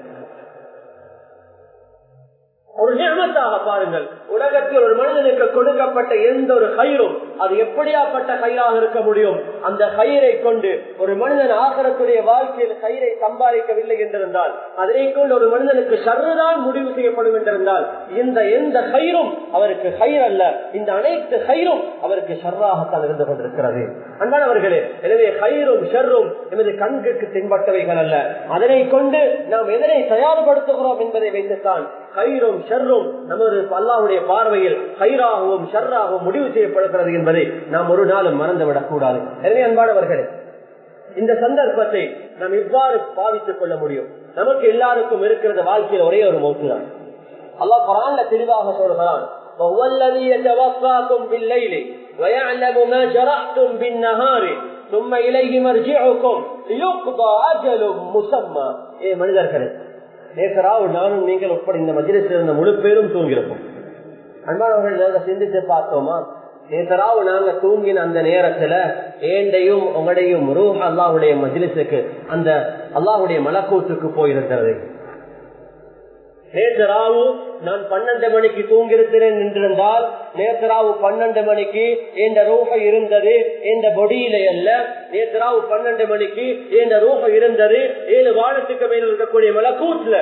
ஒரு நியமத்தாக பாருங்கள் உலகத்தில் ஒரு மனிதனுக்கு கொடுக்கப்பட்ட எந்த ஒரு கயிறும் அது எப்படியாப்பட்ட கயிறாக இருக்க முடியும் அந்த கயிறை கொண்டு ஒரு மனிதன் ஆகரத்துடைய வாழ்க்கையில் கயிறை சம்பாதிக்கவில்லை என்றிருந்தால் அதனை கொண்டு ஒரு மனிதனுக்கு சர்வதான் முடிவு செய்யப்படும் என்றிருந்தால் இந்த எந்த கயிறும் அவருக்கு கயிறு அல்ல இந்த அனைத்து கயிறும் அவருக்கு ஷர்ராகத்தான் இருந்து கொண்டிருக்கிறது அன்பானவர்களே எனவே கயிறும் ஷர்ரும் எமது கண்களுக்கு தென்பட்டவைகள் அல்ல அதனை கொண்டு நாம் எதனை தயார்படுத்துகிறோம் என்பதை வைத்துத்தான் கயிறும் ஷர்ரும் நமது அல்லாவுடைய பார்வையில் கயிறாகவும் ஷர்ராகவும் முடிவு செய்யப்படுகிறது என்பதை நாம் ஒரு நாளும் மறந்துவிடக் கூடாது எனவே அன்பானவர்களே இந்த சந்தர்ப்பத்தை நாம் இவ்வாறு பாவித்துக் கொள்ள முடியும் நமக்கு எல்லாருக்கும் இருக்கிறது வாழ்க்கையில் ஒரே ஒரு மௌத்து தான் அல்லாஹ் குரான்ல தெளிவாக சொல்கிறான் وهو الذي يتوفاكم بالليل ويعلم ما جرحتم بالنهار ثم إليه مرجعكم ليقضى أجل مسمى ஏ மனிதர்களே நேசராவு நானும் நீங்கள் உட்பட இந்த மஜிலிசில் இருந்த முழு பேரும் தூங்கிருப்போம் அன்பானவர்கள் நாங்க சிந்தித்து பார்த்தோமா நேசராவு நாங்க தூங்கின அந்த நேரத்துல ஏண்டையும் உங்களையும் ரூஹ் அல்லாஹுடைய மஜிலிசுக்கு அந்த அல்லாஹுடைய மலக்கூத்துக்கு போயிருக்கிறது நேற்றாவு நான் பன்னெண்டு மணிக்கு தூங்கிருக்கிறேன் என்றிருந்தால் நேற்றாவு பன்னெண்டு மணிக்கு என்ற ரூப இருந்தது என்ற பொடியிலே அல்ல நேற்றாவு பன்னெண்டு மணிக்கு என்ற ரூப இருந்தது ஏழு வானத்துக்கு மேல் இருக்கக்கூடிய மலக்கூட்ல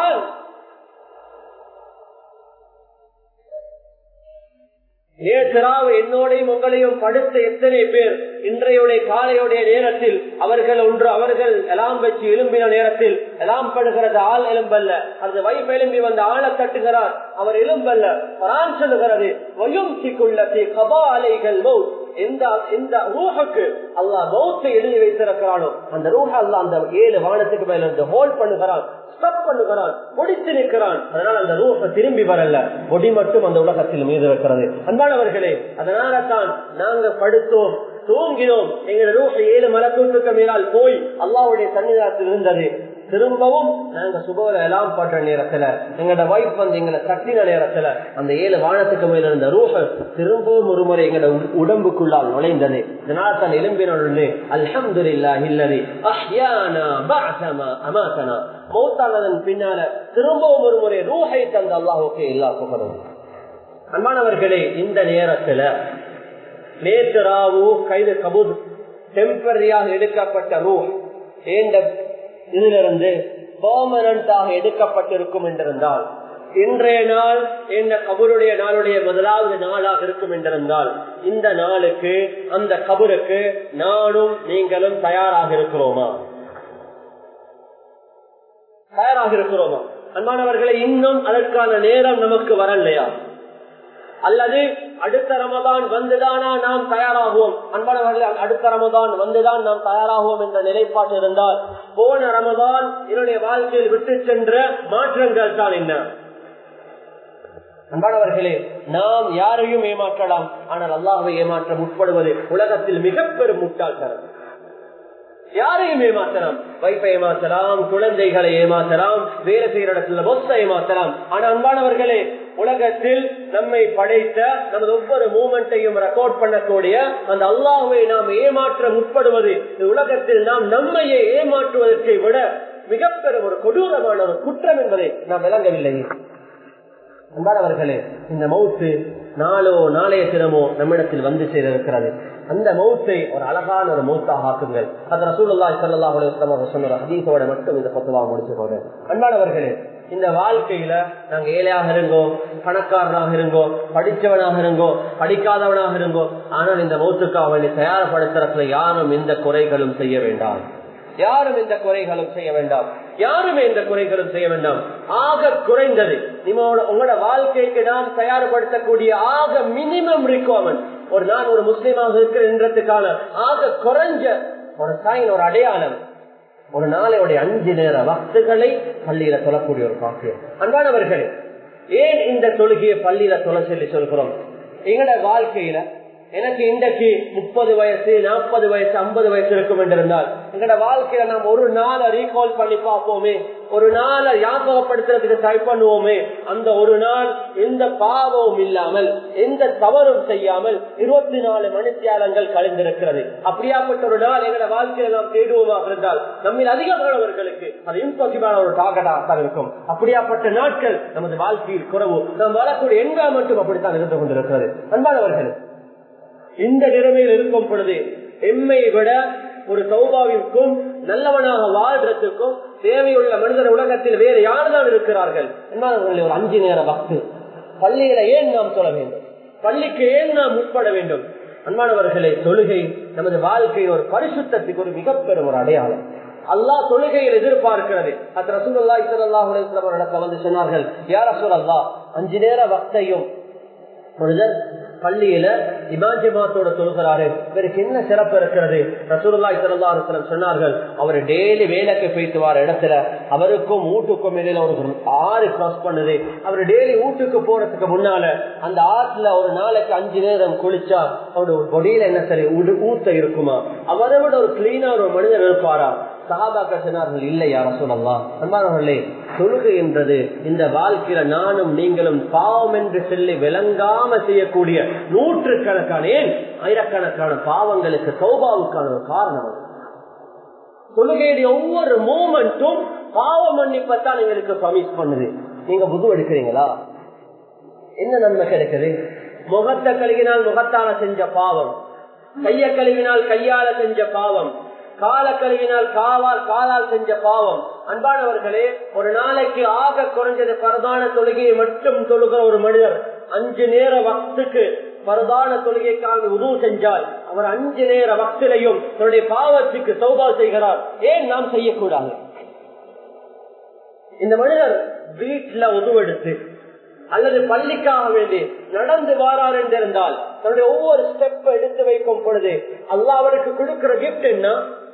நேற்றாவு என்னோடையும் உங்களையும் படுத்த எத்தனை பேர் இன்றையுடைய காலையுடைய நேரத்தில் அவர்கள் ஒன்று அவர்கள் எலாம் வச்சு எழும்பின நேரத்தில் எலாம் படுகிறது ஆள் எலும்பல்ல அந்த வைப்பு எழும்பி வந்த ஆளை தட்டுகிறார் அவர் எலும்பல்ல பரான் சொல்லுகிறது வயும் சிக்குள்ள கபா அலைகள் எந்த எந்த ரூஹுக்கு அல்லாஹ் மௌத்தை எழுதி வைத்திருக்கிறானோ அந்த ரூஹ அல்லாஹ் அந்த ஏழு வானத்துக்கு மேல இருந்து ஹோல்ட் பண்ணுகிறான் ஸ்டப் பண்ணுகிறான் முடித்து நிற்கிறான் அதனால அந்த ரூஹ திரும்பி வரல பொடி மட்டும் அந்த உலகத்தில் மீது இருக்கிறது அன்பானவர்களே அதனால தான் நாங்க படுத்தோம் தூங்கினோம் எங்க ரூஹ ஏழு மலக்கூட்டுக்கு மேலால் போய் அல்லாவுடைய சன்னிதானத்தில் இருந்தது திரும்பவும் நாங்க சுபோல எல்லாம் பண்ற நேரத்துல எங்களோட வைஃப் வந்து எங்களை தட்டின நேரத்துல அந்த ஏழு வானத்துக்கு மேல இருந்த ரூஹ திரும்பவும் ஒரு முறை எங்களோட உடம்புக்குள்ளால் நுழைந்தது இதனால் தான் எலும்பினொன்று அல்ஹம்துலில்லா இல்லதி அஹ்யானா பஅஸமா அமாதனா மௌத்தானதன் பின்னால திரும்பவும் ஒரு முறை ரூஹை தந்த அல்லாஹுக்கு எல்லா புகழும் அன்பானவர்களே இந்த நேரத்துல நேற்று ராவு கைது கபூர் டெம்பரரியாக எடுக்கப்பட்ட ரூ ஏண்ட இதிலிருந்து பெர்மனண்டாக எடுக்கப்பட்டிருக்கும் என்றிருந்தால் இன்றைய நாள் என்ன கபருடைய நாளுடைய முதலாவது நாளாக இருக்கும் என்றிருந்தால் இந்த நாளுக்கு அந்த கபருக்கு நானும் நீங்களும் தயாராக இருக்கிறோமா தயாராக இருக்கிறோமா அன்பானவர்களை இன்னும் அதற்கான நேரம் நமக்கு வரலையா அல்லது அடுத்த ரமதான் வந்துதானா நாம் தயாராகுவோம் அன்பானவர்கள் அடுத்த ரமதான் வந்துதான் நாம் தயாராகுவோம் என்ற நிலைப்பாட்டு இருந்தால் போன ரமதான் என்னுடைய வாழ்க்கையில் விட்டு சென்ற மாற்றங்கள் தான் என்ன அன்பானவர்களே நாம் யாரையும் ஏமாற்றலாம் ஆனால் அல்லாஹை ஏமாற்ற முற்படுவது உலகத்தில் மிக பெரும் முட்டாள்தனம் யாரையும் ஏமாற்றலாம் வைப்பை ஏமாற்றலாம் குழந்தைகளை ஏமாற்றலாம் வேலை செய்யற இடத்துல பொஸ்த ஏமாற்றலாம் ஆனா அன்பானவர்களே உலகத்தில் நம்மை படைத்த நமது ஒவ்வொரு மூமெண்ட்டையும் ரெக்கார்ட் பண்ணக்கூடிய அந்த அல்லாஹுவை நாம் ஏமாற்ற முற்படுவது உலகத்தில் நாம் நம்மையே ஏமாற்றுவதற்கை விட மிக பெரும் ஒரு கொடூரமான ஒரு குற்றம் என்பதை நாம் விளங்கவில்லை அன்பானவர்களே இந்த மவுத்து நாளோ நாளைய தினமோ நம்மிடத்தில் வந்து செய்திருக்கிறது அந்த மௌத்தை ஒரு அழகான ஒரு மௌத்தாக ஆக்குங்கள் அது ரசூலுல்லாஹி ஸல்லல்லாஹு அலைஹி வஸல்லம் சொன்ன ஹதீஸோட மட்டும் இந்த பத்துவா முடிச்சு போறேன் அன்பானவர்களே இந்த வாழ்க்கையில நாங்க ஏழையாக இருங்கோ பணக்காரனாக இருங்கோ படிச்சவனாக இருங்கோ படிக்காதவனாக இருங்கோ ஆனால் இந்த மௌத்துக்கு அவனை தயார்படுத்துறதுல யாரும் எந்த குறைகளும் செய்ய வேண்டாம் யாரும் எந்த குறைகளும் செய்ய வேண்டாம் யாருமே எந்த குறைகளும் செய்ய வேண்டாம் ஆக குறைந்தது உங்களோட வாழ்க்கைக்கு நாம் தயார்படுத்தக்கூடிய ஆக மினிமம் ரிக்வயர்மெண்ட் ஒரு நான் ஒரு முஸ்லீமாக இருக்கிறதுக்கான ஆக குறைஞ்ச ஒரு சைன் ஒரு அடையாளம் ஒரு நாளையுடைய அஞ்சு நேர வக்துகளை பள்ளியில சொல்லக்கூடிய ஒரு பாக்கியம் அன்பானவர்களே ஏன் இந்த தொழுகையை பள்ளியில சொல்ல சொல்லி சொல்கிறோம் எங்களோட வாழ்க்கையில எனக்கு இன்றைக்கு முப்பது வயசு நாற்பது வயசு ஐம்பது வயசு இருக்கும் என்றிருந்தால் எங்களோட வாழ்க்கையில நாம் ஒரு நாளை ரீகால் பண்ணி பார்ப்போமே ஒரு நாளை ஞாபகப்படுத்துறதுக்கு ட்ரை பண்ணுவோமே அந்த ஒரு நாள் எந்த பாவமும் இல்லாமல் எந்த தவறும் செய்யாமல் இருபத்தி நாலு மணித்தியாலங்கள் கழிந்திருக்கிறது அப்படியாப்பட்ட ஒரு நாள் எங்களோட வாழ்க்கையில நாம் தேடுவோமாக இருந்தால் நம்மில் அதிகமானவர்களுக்கு அது இம்பாசிபிளான ஒரு டார்கெட்டாக இருக்கும் அப்படியாப்பட்ட நாட்கள் நமது வாழ்க்கையில் குறவு நாம் வாழக்கூடிய எண்கள் மட்டும் அப்படித்தான் இருந்து கொண்டிருக்கிறது அன்பானவர்கள் இந்த நிலைமையில் இருக்கும் பொழுது எம்மை விட ஒரு சௌபாவிற்கும் நல்லவனாக வாழ்றதுக்கும் தேவையுள்ள மனிதர் உலகத்தில் வேறு யார்தான் இருக்கிறார்கள் என்பார்கள் ஒரு அஞ்சு நேர பக்து பள்ளியில ஏன் நாம் சொல்ல வேண்டும் பள்ளிக்கு ஏன் நாம் உட்பட வேண்டும் அன்பானவர்களை தொழுகை நமது வாழ்க்கையில் ஒரு பரிசுத்தத்துக்கு ஒரு மிக பெரும் ஒரு அடையாளம் அல்லாஹ் தொழுகையில் எதிர்பார்க்கிறது அது ரசூல்லா இஸ்லாம வந்து சொன்னார்கள் யார் ரசூல் அல்லா அஞ்சு நேர பக்தையும் மனிதர் பள்ளியில இமாஜமாத்தோட சொல்கிறாரு இவருக்கு என்ன சிறப்பு இருக்கிறது ரசூலுல்லாய் சல்லாஹலம் சொன்னார்கள் அவர் டெய்லி வேலைக்கு போயிட்டு வர இடத்துல அவருக்கும் வீட்டுக்கும் இடையில ஒரு ஆறு கிராஸ் பண்ணுது அவர் டெய்லி வீட்டுக்கு போறதுக்கு முன்னால அந்த ஆற்றுல ஒரு நாளைக்கு அஞ்சு நேரம் குளிச்சா அவருடைய பொடியில என்ன சரி ஊத்த இருக்குமா அவரை விட ஒரு கிளீனா ஒரு மனிதர் இருப்பாரா சகாபாக்கள் சொன்னார்கள் இல்லையா ரசூலல்லா அன்பானவர்களே தொழுகை என்றது இந்த வாழ்க்கையில நானும் நீங்களும் பாவம் என்று சொல்லி விளங்காம செய்யக்கூடிய நூற்று கணக்கான ஏன் ஆயிரக்கணக்கான பாவங்களுக்கு சௌபாவுக்கான ஒரு காரணம் அது தொழுகையுடைய ஒவ்வொரு மூமெண்ட்டும் பாவ மன்னிப்பத்தான் எங்களுக்கு ப்ரமிஸ் பண்ணுது நீங்க புது எடுக்கிறீங்களா என்ன நன்மை கிடைக்குது முகத்தை கழுகினால் முகத்தால செஞ்ச பாவம் கைய கழுவினால் கையால செஞ்ச பாவம் கால கழுவினால் காவால் காலால் செஞ்ச பாவம் அன்பானவர்களே ஒரு நாளைக்கு ஆக குறைஞ்சது பரதான தொழுகையை மட்டும் தொழுகிற ஒரு மனிதர் அஞ்சு நேர வக்துக்கு பரதான தொழுகைக்காக உதவு செஞ்சால் அவர் அஞ்சு நேர வக்திலையும் தன்னுடைய பாவத்துக்கு சௌபா செய்கிறார் ஏன் நாம் செய்யக்கூடாது இந்த மனிதர் வீட்டுல உதவெடுத்து அல்லது பள்ளிக்காக வேண்டி நடந்து வாரார் என்றிருந்தால் தன்னுடைய ஒவ்வொரு ஸ்டெப் எடுத்து வைக்கும் பொழுது அல்லாஹ் அவருக்கு கொடுக்கிற கிஃப்ட் என்ன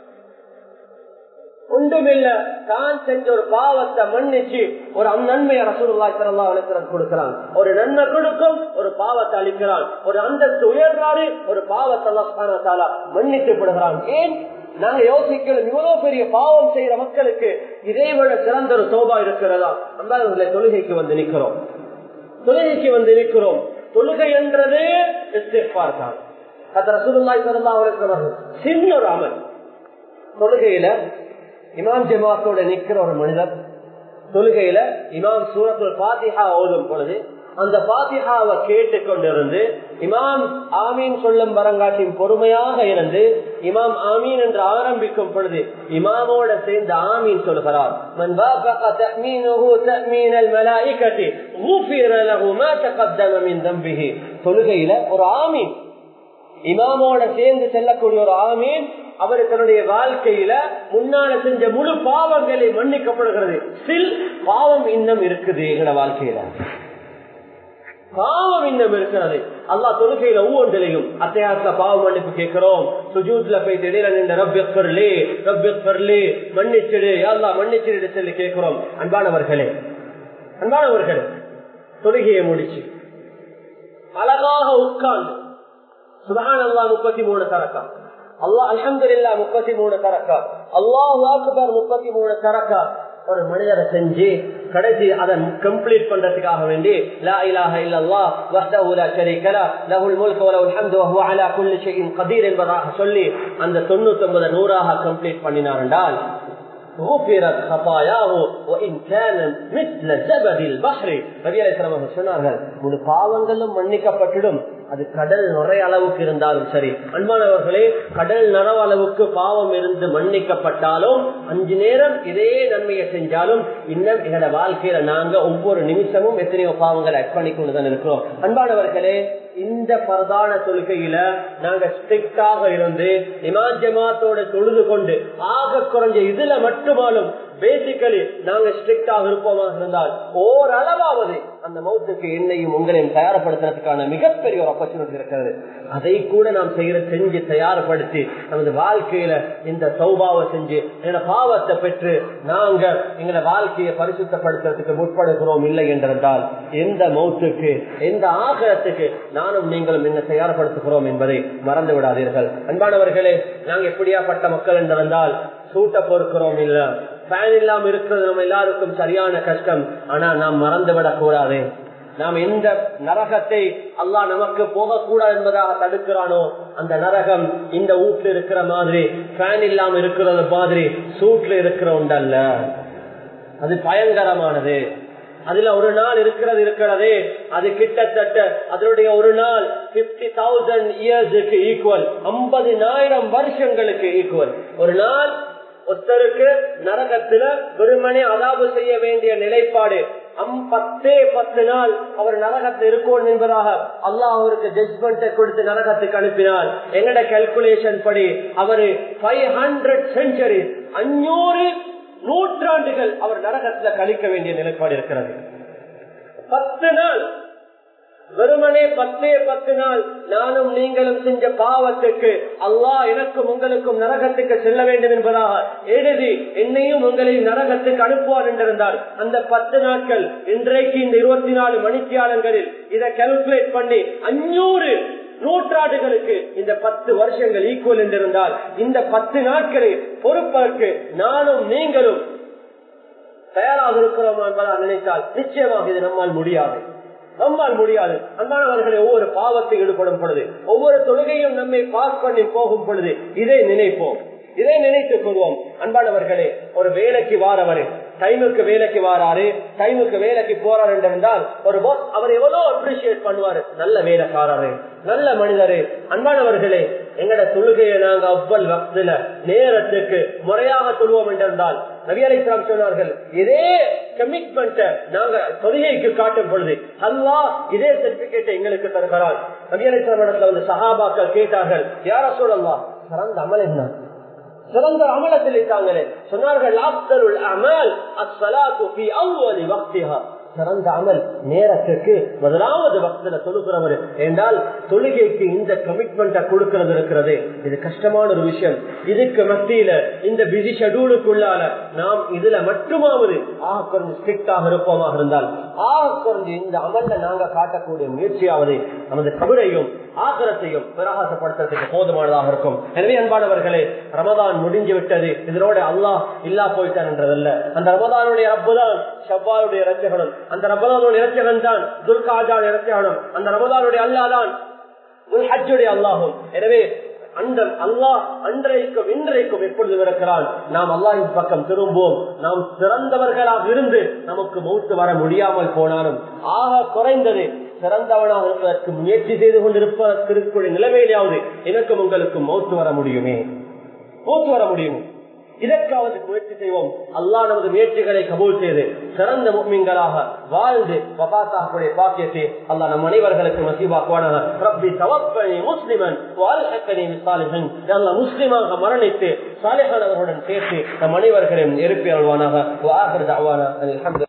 ஒன்றுமில்ல தான் செஞ்ச ஒரு பாவத்தை மன்னிச்சு ஒரு நன்மையை ரசூலுல்லாஹி ஸல்லல்லாஹு அலைஹி வஸல்லம் கொடுக்கிறான் ஒரு நன்மை கொடுக்கும் ஒரு பாவத்தை அளிக்கிறான் ஒரு அந்தஸ்து உயர்றாரு ஒரு பாவத்தை அல்லாஹ் சுப்ஹானஹு வ தஆலா மன்னித்து விடுகிறான் ஏன் நாங்க யோசிக்கணும் இவ்வளவு பெரிய பாவம் செய்யற மக்களுக்கு இதே விட சிறந்த ஒரு சோபா இருக்கிறதா அந்த தொழுகைக்கு வந்து நிக்கிறோம் தொழுகைக்கு வந்து நிற்கிறோம் தொழுகை என்றது இஸ்திக்பார் தான் அது ரசூலுல்லாஹி ஸல்லல்லாஹு அலைஹி வஸல்லம் சின்ன ஒரு அமல் தொழுகையில இமாம் ஜமாத்தோட நிக்கிற ஒரு மனிதர் தொழுகையில இமாம் சூரத்துல் பாத்திஹா ஓதும் பொழுது அந்த பாத்திஹாவை கேட்டுக் கொண்டிருந்து இமாம் ஆமீன் சொல்லும் வரங்காட்டின் பொறுமையாக இருந்து இமாம் ஆமீன் என்று ஆரம்பிக்கும் பொழுது இமாமோட சேர்ந்து ஆமீன் சொல்கிறார் من وافق تأمينه تأمين الملائكة غفر له ما تقدم من ذنبه தொழுகையில ஒரு ஆமீன் இமாமோட சேர்ந்து செல்லக்கூடிய ஒரு ஆமீன் அவர் தன்னுடைய வாழ்க்கையில முன்னால செஞ்ச முழு பாவங்களை மன்னிக்கப்படுகிறது சில் பாவம் இன்னும் இருக்குது எங்களோட வாழ்க்கையில பாவம் இன்னும் இருக்கிறது அல்லா தொழுகையில ஒவ்வொன்றிலையும் அத்தையாச பாவ மன்னிப்பு கேட்கிறோம் சுஜூத்ல போய் திடீர நின்ற ரப்யர்லே ரப்யர்லே மன்னிச்சிடு அல்லா மன்னிச்சிடு சொல்லி கேட்கிறோம் அன்பானவர்களே அன்பானவர்களே தொழுகையை முடிச்சு அழகாக உட்கார்ந்து சுபஹான் அல்லா முப்பத்தி மூணு தரக்கா அல்லா அலமதுல்லா முப்பத்தி மூணு தரக்கா அல்லாஹ் அக்பர் முப்பத்தி மூணு தரக்கா ஒரு மனிதரை செஞ்சு கடைசி அதை கம்ப்ளீட் பண்றதுக்காக வேண்டி லா இலாஹ இல்லல்லாஹ் வஹ்தஹு லா ஷரீக லஹ் லஹுல் முல்கு வ லஹுல் ஹம்து வ ஹுவ அலா குல்லி ஷைஇன் கதீர் என்பதாக சொல்லி அந்த 99 நூறாக கம்ப்ளீட் பண்ணினார் என்றால் غفرت خطاياه وان كان مثل زبد البحر நபி அலைஹிஸ்ஸலாம் சொன்னார்கள் முழு பாவங்களும் மன்னிக்கப்பட்டிடும் அது கடல் நுரை அளவுக்கு இருந்தாலும் சரி அன்பானவர்களே கடல் நரவு அளவுக்கு பாவம் இருந்து மன்னிக்கப்பட்டாலும் அஞ்சு நேரம் இதே நன்மையை செஞ்சாலும் இன்னும் எங்களோட வாழ்க்கையில நாங்க ஒவ்வொரு நிமிஷமும் எத்தனையோ பாவங்களை அர்ப்பணி கொண்டுதான் இருக்கிறோம் அன்பானவர்களே இந்த பிரதான தொழுகையில நாங்க ஸ்ட்ரிக்டாக இருந்து இமான் ஜமாத்தோட தொழுது கொண்டு ஆக குறைஞ்ச இதுல மட்டுமாலும் பேசிக்கலி நாங்க ஸ்ட்ரிக்டாக இருப்போமாக இருந்தால் ஓரளவாவது அந்த மௌத்துக்கு என்னையும் உங்களையும் தயார்படுத்துறதுக்கான மிகப்பெரிய ஒரு ஆப்பர்ச்சுனிட்டி இருக்கிறது அதை கூட நாம் செய்யற செஞ்சு தயார்படுத்தி நமது வாழ்க்கையில இந்த சௌபாவை செஞ்சு எங்க பாவத்தை பெற்று நாங்க எங்களை வாழ்க்கையை பரிசுத்தப்படுத்துறதுக்கு முற்படுகிறோம் இல்லை என்றிருந்தால் எந்த மௌத்துக்கு எந்த ஆகரத்துக்கு நானும் நீங்களும் என்ன தயார்படுத்துகிறோம் என்பதை மறந்து விடாதீர்கள் அன்பானவர்களே நாங்க எப்படியாப்பட்ட மக்கள் என்றிருந்தால் சூட்ட பொறுக்கிறோம் இல்ல ஃபேன் இல்லாம இருக்கிறது நம்ம எல்லாருக்கும் சரியான கஷ்டம் ஆனா நாம் மறந்து விடக் கூடாது நாம் எந்த நரகத்தை அல்லாஹ் நமக்கு போகக்கூடாது என்பதாக தடுக்கிறானோ அந்த நரகம் இந்த வீட்டுல இருக்கிற மாதிரி ஃபேன் இல்லாம இருக்கிறது மாதிரி சூட்ல இருக்கிற உண்டல்ல அது பயங்கரமானது அதுல ஒரு நாள் இருக்கிறது இருக்கிறதே அது கிட்டத்தட்ட அதனுடைய ஒரு நாள் பிப்டி தௌசண்ட் இயர்ஸுக்கு ஈக்குவல் ஐம்பதினாயிரம் வருஷங்களுக்கு ஈக்குவல் ஒரு நாள் ஒருத்தருக்கு நரகத்துல வெறுமனே அதாபு செய்ய வேண்டிய நிலைப்பாடு பத்தே பத்து நாள் அவர் நரகத்தில் இருக்கணும் என்பதாக அல்லாஹ் அவருக்கு ஜட்மெண்ட்டை கொடுத்து நரகத்துக்கு அனுப்பினார் எங்கட கால்குலேஷன் படி அவரு ஃபைவ் ஹண்ட்ரட் செஞ்சுரி அஞ்சூறு நூற்றாண்டுகள் அவர் நரகத்துல கழிக்க வேண்டிய நிலைப்பாடு இருக்கிறது பத்து நாள் வெறுமனே பத்தே பத்து நாள் நானும் நீங்களும் செஞ்ச பாவத்துக்கு அல்லாஹ் எனக்கும் உங்களுக்கும் நரகத்துக்கு செல்ல வேண்டும் என்பதாக எழுதி என்னையும் உங்களையும் நரகத்துக்கு அனுப்புவார் என்றிருந்தால் அந்த பத்து நாட்கள் இன்றைக்கு இந்த இருபத்தி நாலு மணித்தியாலங்களில் இதை கால்குலேட் பண்ணி அஞ்சூறு நூற்றாண்டுகளுக்கு இந்த பத்து வருஷங்கள் ஈக்குவல் என்றிருந்தால் இந்த பத்து நாட்களை பொறுப்பதற்கு நானும் நீங்களும் தயாராக இருக்கிறோம் என்பதாக நினைத்தால் நிச்சயமாக இது நம்மால் முடியாது நம்மால் முடியாது அன்பானவர்களை ஒவ்வொரு பாவத்தை ஈடுபடும் பொழுது ஒவ்வொரு தொழுகையும் நம்மை பாஸ் பண்ணி போகும் பொழுது இதை நினைப்போம் இதை நினைத்துக் கொள்வோம் அன்பானவர்களே ஒரு வேலைக்கு வாரவரு டைமுக்கு வேலைக்கு வாராரு டைமுக்கு வேலைக்கு போறாரு என்றிருந்தால் ஒரு பாஸ் அவர் எவ்வளவு அப்ரிசியேட் பண்ணுவாரு நல்ல வேலைக்காரரு நல்ல மனிதரு அன்பானவர்களே எங்கட தொழுகையை நாங்க அவ்வளவு வக்துல நேரத்துக்கு முறையாக சொல்வோம் என்றிருந்தால் நபி அலிஸ்லாம் சொன்னார்கள் இதே கமிட்மெண்ட் நாங்க தொழுகைக்கு காட்டும் பொழுது அல்லா இதே சர்டிபிகேட்டை எங்களுக்கு தருகிறார் நபி அலிஸ்லாம் இடத்துல வந்து சஹாபாக்கள் கேட்டார்கள் யார சொல்லலாம் சிறந்த அமல் என்ன சிறந்த அமல சொல்லிட்டாங்களே சொன்னார்கள் சிறந்த அமல் நேரத்துக்கு முதலாவது பக்தல தொழுகிறவர் என்றால் தொழுகைக்கு இந்த கமிட்மெண்ட்டை கொடுக்கிறது இருக்கிறது இது கஷ்டமான ஒரு விஷயம் இதுக்கு மத்தியில இந்த பிஸி ஷெடியூலுக்குள்ளால நாம் இதுல மட்டுமாவது ஆக கொஞ்சம் ஸ்ட்ரிக்டாக இருப்போமாக இருந்தால் ஆக கொஞ்சம் இந்த அமல்ல நாங்க காட்டக்கூடிய முயற்சியாவது நமது கவிடையும் ஆக்கிரத்தையும் பிரகாசப்படுத்துறதுக்கு போதுமானதாக இருக்கும் எனவே அன்பானவர்களே ரமதான் முடிஞ்சு விட்டது இதனோட அல்லாஹ் இல்லா போயிட்டான் என்றதல்ல அந்த ரமதானுடைய ரப்புதான் ஷவ்வாலுடைய இரட்சகனும் அந்த ரமதானுடைய இரட்சகன் தான் துல்காஜான் இரட்சகனும் அந்த ரமதானுடைய அல்லாதான் ஹஜ்ஜுடைய அல்லாஹும் எனவே அந்த அல்லாஹ் அன்றைக்கும் இன்றைக்கும் எப்பொழுது இருக்கிறான் நாம் அல்லாஹின் பக்கம் திரும்புவோம் நாம் சிறந்தவர்களாக இருந்து நமக்கு மௌத்து வர முடியாமல் போனாலும் ஆக குறைந்தது சிறந்தவனாக இருப்பதற்கு முயற்சி செய்து கொண்டிருப்பதற்கு இருக்கக்கூடிய நிலைமையிலாவது எனக்கும் உங்களுக்கும் மௌத்து வர முடியுமே மௌத்து வர முடியுமே இதற்காவது முயற்சி செய்வோம் அல்லா நமது முயற்சிகளை கபூல் செய்து சிறந்த முக்மீன்களாக வாழ்ந்து வபாத்தாக்கூடிய பாக்கியத்தை அல்லா நம் அனைவர்களுக்கு நசீபாக்குவானாக ரப்பி தவப்பனி முஸ்லிமன் வாழ்க்கனி சாலிஹன் அல்லா முஸ்லிமாக மரணித்து சாலிஹானவர்களுடன் சேர்த்து நம் அனைவர்களையும் நெருப்பி அல்வானாக வாகர் தாவானா அல்ஹம்து